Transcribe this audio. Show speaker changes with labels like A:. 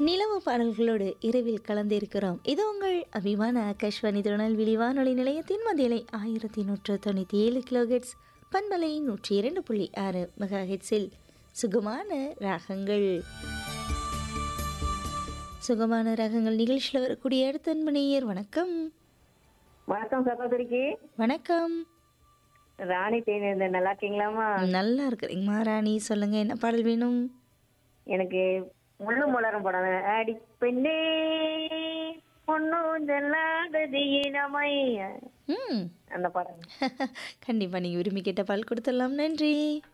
A: நிலவு பாடல்களோடு இரவில் கலந்திருக்கிறோம் இது உங்கள் அபிமான ஆகாஷ்வாணி திருநெல்வேலி வானொலி நிலையத்தின் மதியலை ஆயிரத்தி நூற்று தொண்ணூற்றி ஏழு கிலோஹெட்ஸ் பண்பலை நூற்றி இரண்டு புள்ளி ஆறு மெகா ஹெட்ஸில் சுகமான ராகங்கள் சுகமான ராகங்கள் நிகழ்ச்சியில் வரக்கூடிய அடுத்த அன்பனையர் வணக்கம்
B: வணக்கம் சகோதரிக்கு
A: வணக்கம்
B: ராணி தேனி நல்லா இருக்கீங்களாமா
A: நல்லா இருக்கிறீங்க மாராணி சொல்லுங்க என்ன பாடல் வேணும் எனக்கு
B: முள்ளு மலரும் படம் அடி பெண்ணே பொண்ணும் செல்லாதது இளமை
A: ம்
B: அந்த படம்
A: கண்டிப்பாக நீங்கள் விரும்பி கேட்ட பால் கொடுத்துடலாம் நன்றி